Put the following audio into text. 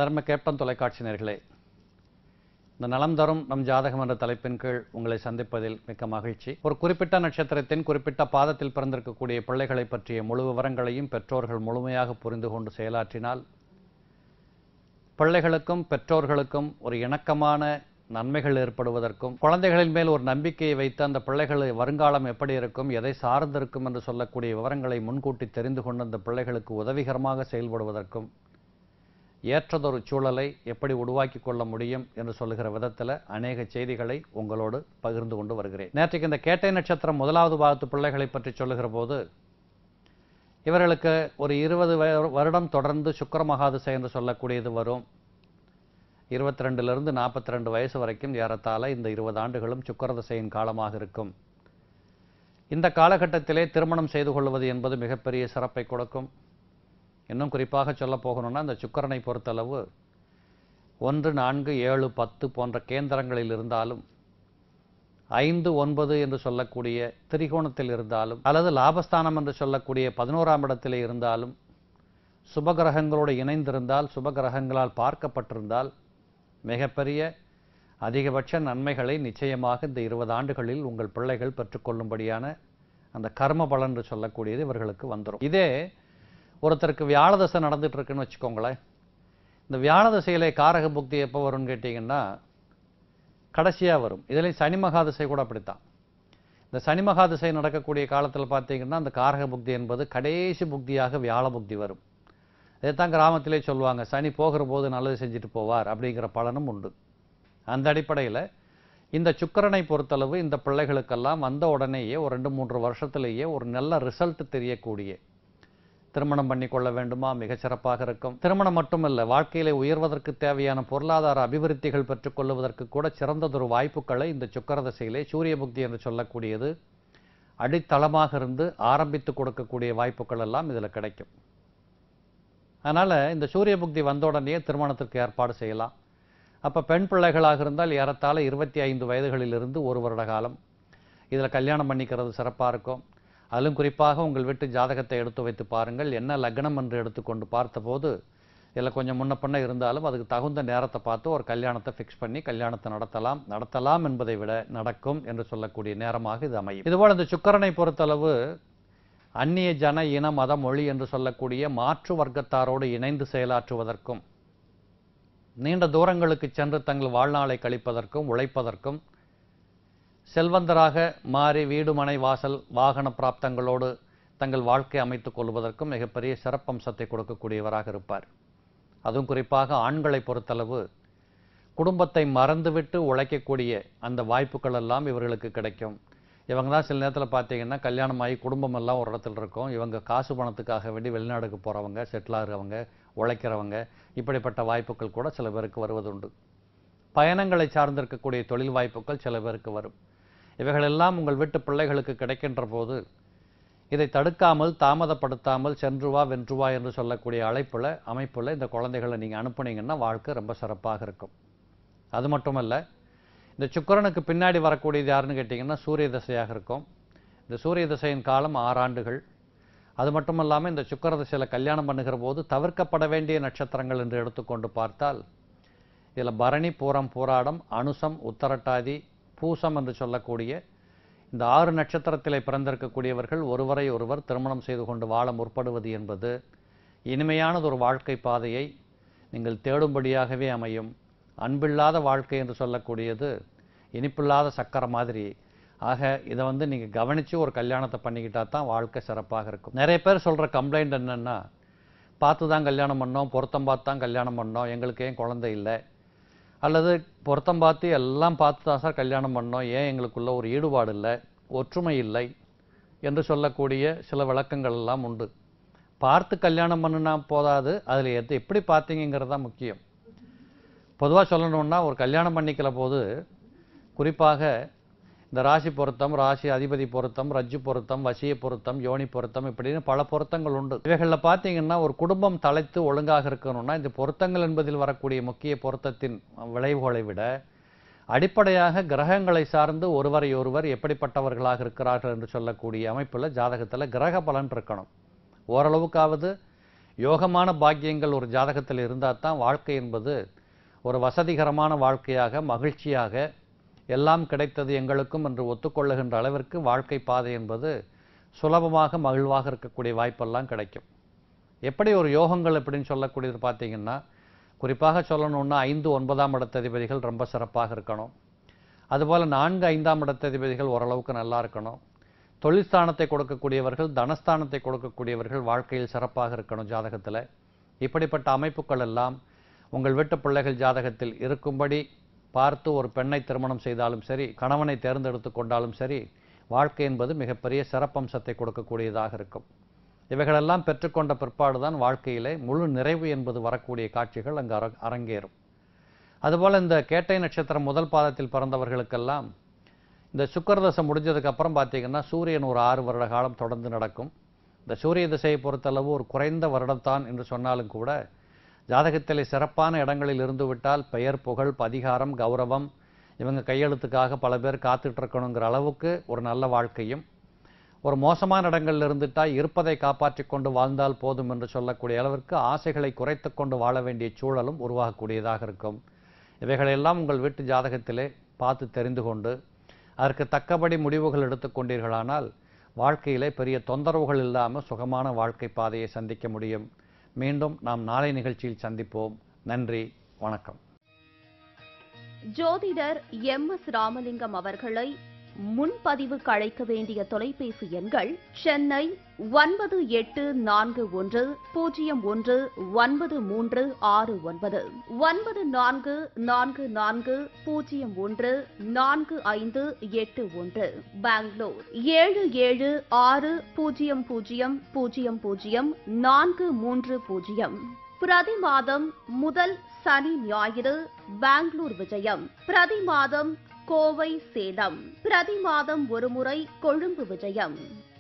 அதர்ம கேப்டன் தொலைக்காட்சி நேர்களே இந்த நலம் தரும் நம் ஜாதகம் என்ற தலைப்பின் கீழ் உங்களை சந்திப்பதில் மிக்க மகிழ்ச்சி ஒரு குறிப்பிட்ட நட்சத்திரத்தின் குறிப்பிட்ட பாதத்தில் பிறந்திருக்கக்கூடிய பிள்ளைகளை பற்றிய முழு விவரங்களையும் பெற்றோர்கள் முழுமையாக புரிந்து கொண்டு செயலாற்றினால் பிள்ளைகளுக்கும் பெற்றோர்களுக்கும் ஒரு இணக்கமான நன்மைகள் ஏற்படுவதற்கும் குழந்தைகளின் மேல் ஒரு நம்பிக்கையை வைத்து அந்த பிள்ளைகள் வருங்காலம் எப்படி இருக்கும் எதை சார்ந்திருக்கும் என்று சொல்லக்கூடிய விவரங்களை முன்கூட்டி தெரிந்து கொண்டு அந்த பிள்ளைகளுக்கு உதவிகரமாக செயல்படுவதற்கும் ஏற்றதொரு சூழலை எப்படி உருவாக்கி கொள்ள முடியும் என்று சொல்லுகிற விதத்தில் அநேக செய்திகளை உங்களோடு பகிர்ந்து கொண்டு வருகிறேன் நேற்றைக்கு இந்த கேட்டை நட்சத்திரம் முதலாவது பாகத்து பிள்ளைகளை பற்றி சொல்லுகிற போது இவர்களுக்கு ஒரு இருபது வருடம் தொடர்ந்து சுக்கர மகாதிசை என்று சொல்லக்கூடியது வரும் இருபத்தி ரெண்டுலேருந்து நாற்பத்தி ரெண்டு வயசு வரைக்கும் ஏறத்தாழ இந்த இருபது ஆண்டுகளும் சுக்கரதசையின் காலமாக இருக்கும் இந்த காலகட்டத்திலே திருமணம் செய்து கொள்வது என்பது மிகப்பெரிய சிறப்பை கொடுக்கும் இன்னும் குறிப்பாக சொல்ல போகணும்னா இந்த சுக்கரனை பொறுத்தளவு ஒன்று நான்கு ஏழு பத்து போன்ற கேந்திரங்களில் இருந்தாலும் ஐந்து ஒன்பது என்று சொல்லக்கூடிய திரிகோணத்தில் இருந்தாலும் அல்லது லாபஸ்தானம் என்று சொல்லக்கூடிய பதினோராம் இடத்திலே இருந்தாலும் சுபகிரகங்களோடு இணைந்திருந்தால் சுபகிரகங்களால் பார்க்கப்பட்டிருந்தால் மிகப்பெரிய அதிகபட்ச நன்மைகளை நிச்சயமாக இந்த இருபது ஆண்டுகளில் உங்கள் பிள்ளைகள் பெற்றுக்கொள்ளும்படியான அந்த கர்ம பலன் என்று சொல்லக்கூடியது இவர்களுக்கு வந்துடும் இதே ஒருத்தருக்கு வியாழதசை நடந்துட்டு இருக்குன்னு வச்சுக்கோங்களேன் இந்த வியாழதசையிலே காரக புக்தி எப்போ வரும்னு கேட்டிங்கன்னா கடைசியாக வரும் இதுலேயும் சனி மகாதிசை கூட அப்படித்தான் இந்த சனி மகாதிசை நடக்கக்கூடிய காலத்தில் பார்த்தீங்கன்னா அந்த காரக புக்தி என்பது கடைசி புக்தியாக வியாழ புக்தி வரும் இதைத்தான் கிராமத்திலே சொல்லுவாங்க சனி போகிற போது நல்லது செஞ்சுட்டு போவார் அப்படிங்கிற பலனும் உண்டு அந்த அடிப்படையில் இந்த சுக்கரனை பொறுத்தளவு இந்த பிள்ளைகளுக்கெல்லாம் வந்த உடனேயே ஒரு ரெண்டு மூன்று வருஷத்திலேயே ஒரு நல்ல ரிசல்ட் தெரியக்கூடிய திருமணம் பண்ணி கொள்ள வேண்டுமா மிகச்சிறப்பாக இருக்கும் திருமணம் மட்டுமல்ல வாழ்க்கையிலே உயர்வதற்கு தேவையான பொருளாதார அபிவிருத்திகள் பெற்றுக்கொள்வதற்கு கூட சிறந்ததொரு வாய்ப்புகளை இந்த சுக்கரதசையிலே சூரிய புக்தி என்று சொல்லக்கூடியது அடித்தளமாக இருந்து ஆரம்பித்து கொடுக்கக்கூடிய வாய்ப்புகள் எல்லாம் இதில் கிடைக்கும் அதனால் இந்த சூரிய புக்தி வந்த உடனே திருமணத்திற்கு ஏற்பாடு செய்யலாம் அப்போ பெண் பிள்ளைகளாக இருந்தால் ஏறத்தாழ இருபத்தி ஐந்து வயதுகளிலிருந்து ஒரு வருட காலம் இதில் கல்யாணம் பண்ணிக்கிறது சிறப்பாக இருக்கும் அதிலும் குறிப்பாக உங்கள் வீட்டு ஜாதகத்தை எடுத்து வைத்து பாருங்கள் என்ன லக்னம் என்று எடுத்துக்கொண்டு பார்த்தபோது இதில் கொஞ்சம் முன்ன பின்ன இருந்தாலும் அதுக்கு தகுந்த நேரத்தை பார்த்து ஒரு கல்யாணத்தை ஃபிக்ஸ் பண்ணி கல்யாணத்தை நடத்தலாம் நடத்தலாம் என்பதை விட நடக்கும் என்று சொல்லக்கூடிய நேரமாக இது அமையும் இதுபோல் இந்த சுக்கரனை பொறுத்தளவு அந்நிய ஜன இன மத மொழி என்று சொல்லக்கூடிய மாற்று வர்க்கத்தாரோடு இணைந்து செயலாற்றுவதற்கும் நீண்ட தூரங்களுக்கு சென்று தங்கள் வாழ்நாளை கழிப்பதற்கும் உழைப்பதற்கும் செல்வந்தராக மாறி வீடு மனை வாசல் வாகன பிராப்தங்களோடு தங்கள் வாழ்க்கை அமைத்துக் கொள்வதற்கும் மிகப்பெரிய சிறப்பம்சத்தை கொடுக்கக்கூடியவராக இருப்பார் அதுவும் குறிப்பாக ஆண்களை பொறுத்தளவு குடும்பத்தை மறந்துவிட்டு உழைக்கக்கூடிய அந்த வாய்ப்புகள் எல்லாம் இவர்களுக்கு கிடைக்கும் இவங்க தான் சில நேரத்தில் பார்த்தீங்கன்னா கல்யாணம் ஆகி குடும்பம் எல்லாம் ஒரு இடத்துல இருக்கும் இவங்க காசு பணத்துக்காக வேண்டி வெளிநாடுக்கு போகிறவங்க செட்டில் ஆகிறவங்க உழைக்கிறவங்க இப்படிப்பட்ட வாய்ப்புகள் கூட சில பேருக்கு வருவதுண்டு பயணங்களை சார்ந்திருக்கக்கூடிய தொழில் வாய்ப்புகள் சில பேருக்கு வரும் இவைகளெல்லாம் உங்கள் வீட்டு பிள்ளைகளுக்கு கிடைக்கின்ற போது இதை தடுக்காமல் தாமதப்படுத்தாமல் சென்றுவா வென்றுவா என்று சொல்லக்கூடிய அழைப்பில் அமைப்பில் இந்த குழந்தைகளை நீங்கள் அனுப்புனீங்கன்னா வாழ்க்கை ரொம்ப சிறப்பாக இருக்கும் அது மட்டுமல்ல இந்த சுக்கரனுக்கு பின்னாடி வரக்கூடியது யாருன்னு கேட்டிங்கன்னா சூரிய தசையாக இருக்கும் இந்த சூரிய தசையின் காலம் ஆறாண்டுகள் அது மட்டும் இல்லாமல் இந்த சுக்கர தசையில் கல்யாணம் பண்ணுகிற போது தவிர்க்கப்பட வேண்டிய நட்சத்திரங்கள் என்று எடுத்துக்கொண்டு பார்த்தால் இதில் பரணி பூரம் பூராடம் அனுசம் உத்தரட்டாதி பூசம் என்று சொல்லக்கூடிய இந்த ஆறு நட்சத்திரத்திலே பிறந்திருக்கக்கூடியவர்கள் ஒருவரை ஒருவர் திருமணம் செய்து கொண்டு வாழ முற்படுவது என்பது இனிமையானது ஒரு வாழ்க்கை பாதையை நீங்கள் தேடும்படியாகவே அமையும் அன்பில்லாத வாழ்க்கை என்று சொல்லக்கூடியது இனிப்பில்லாத சக்கரை மாதிரி ஆக இதை வந்து நீங்கள் கவனித்து ஒரு கல்யாணத்தை பண்ணிக்கிட்டா தான் வாழ்க்கை சிறப்பாக இருக்கும் நிறைய பேர் சொல்கிற கம்ப்ளைண்ட் என்னென்னா பார்த்து தான் கல்யாணம் பண்ணோம் பொருத்தம் பார்த்து தான் கல்யாணம் பண்ணோம் எங்களுக்கு ஏன் குழந்தை இல்லை அல்லது பொருத்தம் பார்த்து எல்லாம் பார்த்து தான் சார் கல்யாணம் பண்ணோம் ஏன் எங்களுக்குள்ள ஒரு ஈடுபாடு இல்லை ஒற்றுமை இல்லை என்று சொல்லக்கூடிய சில விளக்கங்கள் எல்லாம் உண்டு பார்த்து கல்யாணம் பண்ணுனா போதாது அதில் எது எப்படி பார்த்தீங்கிறது தான் முக்கியம் பொதுவாக சொல்லணும்னா ஒரு கல்யாணம் பண்ணிக்கிற போது குறிப்பாக இந்த ராசி பொருத்தம் ராசி அதிபதி பொருத்தம் ரஜ்ஜு பொருத்தம் வசிய பொருத்தம் யோனி பொருத்தம் இப்படின்னு பல பொருத்தங்கள் உண்டு இவைகளில் பார்த்தீங்கன்னா ஒரு குடும்பம் தலைத்து ஒழுங்காக இருக்கணும்னா இந்த பொருத்தங்கள் என்பதில் வரக்கூடிய முக்கிய பொருத்தத்தின் விளைவுகளை விட அடிப்படையாக கிரகங்களை சார்ந்து ஒருவரை ஒருவர் எப்படிப்பட்டவர்களாக இருக்கிறார்கள் என்று சொல்லக்கூடிய அமைப்பில் ஜாதகத்தில் கிரக பலன் இருக்கணும் ஓரளவுக்காவது யோகமான பாக்கியங்கள் ஒரு ஜாதகத்தில் இருந்தால் தான் வாழ்க்கை என்பது ஒரு வசதிகரமான வாழ்க்கையாக மகிழ்ச்சியாக எல்லாம் கிடைத்தது எங்களுக்கும் என்று ஒத்துக்கொள்ளுகின்ற அளவிற்கு வாழ்க்கை பாதை என்பது சுலபமாக மகிழ்வாக இருக்கக்கூடிய வாய்ப்பெல்லாம் கிடைக்கும் எப்படி ஒரு யோகங்கள் எப்படின்னு சொல்லக்கூடியது பார்த்தீங்கன்னா குறிப்பாக சொல்லணும்னா ஐந்து ஒன்பதாம் இடத்ததிபதிகள் ரொம்ப சிறப்பாக இருக்கணும் அதுபோல் நான்கு ஐந்தாம் இடத்ததிபதிகள் ஓரளவுக்கு நல்லா இருக்கணும் தொழில் ஸ்தானத்தை கொடுக்கக்கூடியவர்கள் தனஸ்தானத்தை கொடுக்கக்கூடியவர்கள் வாழ்க்கையில் சிறப்பாக இருக்கணும் ஜாதகத்தில் இப்படிப்பட்ட அமைப்புகள் எல்லாம் உங்கள் வீட்டு பிள்ளைகள் ஜாதகத்தில் இருக்கும்படி பார்த்து ஒரு பெண்ணை திருமணம் செய்தாலும் சரி கணவனை தேர்ந்தெடுத்து கொண்டாலும் சரி வாழ்க்கை என்பது மிகப்பெரிய சிறப்பம்சத்தை கொடுக்கக்கூடியதாக இருக்கும் இவைகளெல்லாம் பெற்றுக்கொண்ட பிற்பாடு தான் வாழ்க்கையிலே முழு நிறைவு என்பது வரக்கூடிய காட்சிகள் அங்கு அர அரங்கேறும் அதுபோல் இந்த கேட்டை நட்சத்திரம் முதல் பாதத்தில் பிறந்தவர்களுக்கெல்லாம் இந்த சுக்கர முடிஞ்சதுக்கு அப்புறம் பார்த்தீங்கன்னா சூரியன் ஒரு ஆறு வருட காலம் தொடர்ந்து நடக்கும் இந்த சூரிய திசையை பொறுத்தளவு ஒரு குறைந்த வருடம்தான் என்று சொன்னாலும் கூட ஜாதகத்தில் சிறப்பான இடங்களில் இருந்து விட்டால் பெயர் புகழ் பதிகாரம் கௌரவம் இவங்க கையெழுத்துக்காக பல பேர் காத்துட்டு இருக்கணுங்கிற அளவுக்கு ஒரு நல்ல வாழ்க்கையும் ஒரு மோசமான இடங்கள்ல இருந்துட்டா இருப்பதை காப்பாற்றிக் கொண்டு வாழ்ந்தால் போதும் என்று சொல்லக்கூடிய அளவிற்கு ஆசைகளை குறைத்து கொண்டு வாழ வேண்டிய சூழலும் உருவாகக்கூடியதாக இருக்கும் இவைகளெல்லாம் உங்கள் வீட்டு ஜாதகத்திலே பார்த்து தெரிந்து கொண்டு அதற்கு தக்கபடி முடிவுகள் எடுத்துக்கொண்டீர்களானால் வாழ்க்கையிலே பெரிய தொந்தரவுகள் இல்லாமல் சுகமான வாழ்க்கை பாதையை சந்திக்க முடியும் மீண்டும் நாம் நாளை நிகழ்ச்சியில் சந்திப்போம் நன்றி வணக்கம் ஜோதிடர் எம் எஸ் ராமலிங்கம் அவர்களை முன்பதிவுக்கு அழைக்க வேண்டிய தொலைபேசி எண்கள் சென்னை ஒன்பது எட்டு நான்கு ஒன்று பூஜ்ஜியம் ஒன்று ஒன்பது மூன்று ஆறு ஒன்பது ஒன்பது நான்கு நான்கு நான்கு பூஜ்ஜியம் ஒன்று நான்கு ஐந்து எட்டு ஒன்று பெங்களூர் ஏழு ஏழு ஆறு பூஜ்ஜியம் பூஜ்ஜியம் பூஜ்ஜியம் பூஜ்ஜியம் நான்கு மூன்று பூஜ்ஜியம் பிரதி மாதம் முதல் சனி ஞாயிறு பெங்களூர் விஜயம் பிரதி மாதம் கோவை சேலம் பிரதி மாதம் ஒருமுறை கொழும்பு விஜயம்